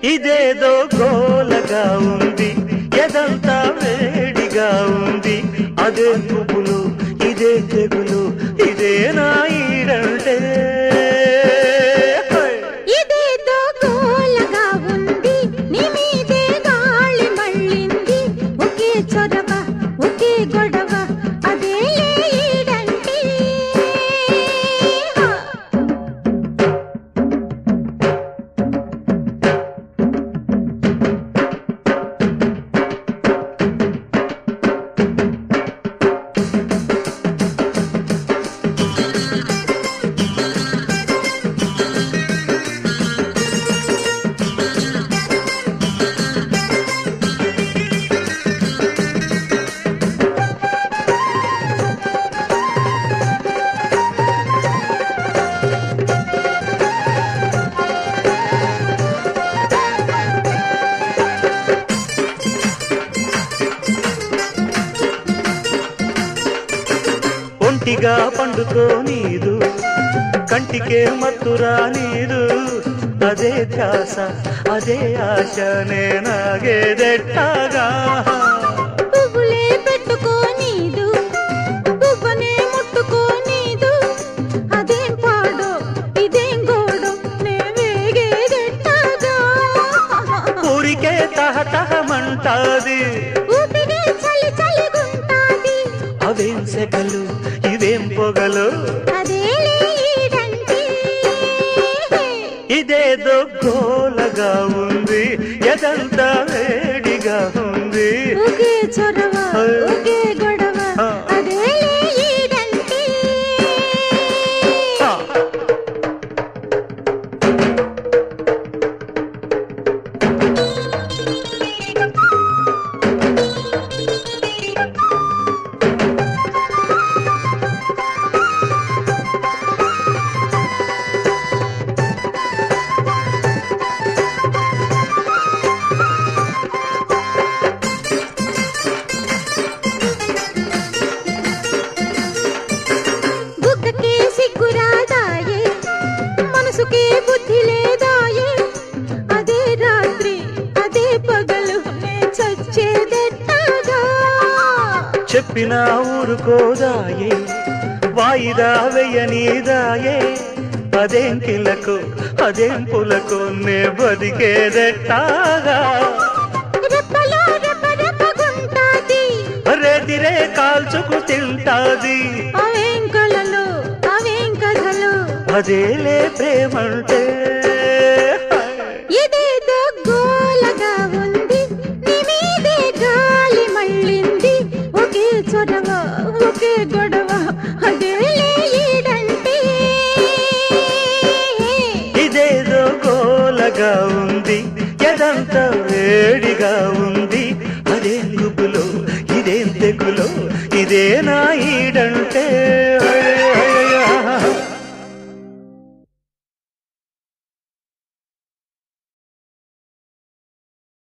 ఇదేదో గోలగా ఉంది ఎదంతా వేడిగా ఉంది అదే పువ్వులు ఇదే తెగులు ఇదే నా ఈడంటే ఇదేదో గోలగా ఉంది నీ మీదే గాలి మళ్ళింది ఒకే చొరవ ఒకే గొడవ అదే ఈడంటే ఒంటిగా పండుకో నీదు కంటికే మత్తురా నీదు అదే ధ్యాస అదే ఆశ నేనాగేదెట్టాగా పువ్వులే పెట్టుకోనీదు పువ్వనే ముట్టుకోనీదు అదేం పాడో ఇదేం గోడో నే వేగేదెట్టాగా ఊరికే తహతహమంటాది ఊపిరే చలి చలిగుంటాది అవేం సెగలు ఇవేం పొగలు అదేలే ఈడంటే ఇదేదో గోలగా ఉంది ఎదంతా వేడిగా ఉంది ఒకే చొరవ ఒకే గొడవ అదేలే ఈడంటే ఆ. బుగ్గకే సిగ్గురాదాయే మనసుకే బుద్ధి లేదాయే అదే రాత్రి అదే పగలు నే చచ్చేదెట్టాగా చెప్పిన ఊరుకోదాయే వాయిదా వెయ్యనీదాయే అదేం కిలకు అదేం పులకు నే బతికేదెట్టాగా రెప్పలో రెప్ప రెప్పగుంటాది రేతిరే కాల్చుకు తింటాది అవేం కలలు అవేం కథలు అదేలే ప్రేమంటే ఇదేదో గోలగా ఉంది నీ మీదే గాలి మళ్ళింది ఒకే చొరవ ఒకే గొడవ అదేలే ఈడంటే ఇదేదో గోలగా ఉంది ఎదంతా వేడిగా ఉంది అదేం గుబులో ఇదేం తెగులో ఇదే నా ఈడంటే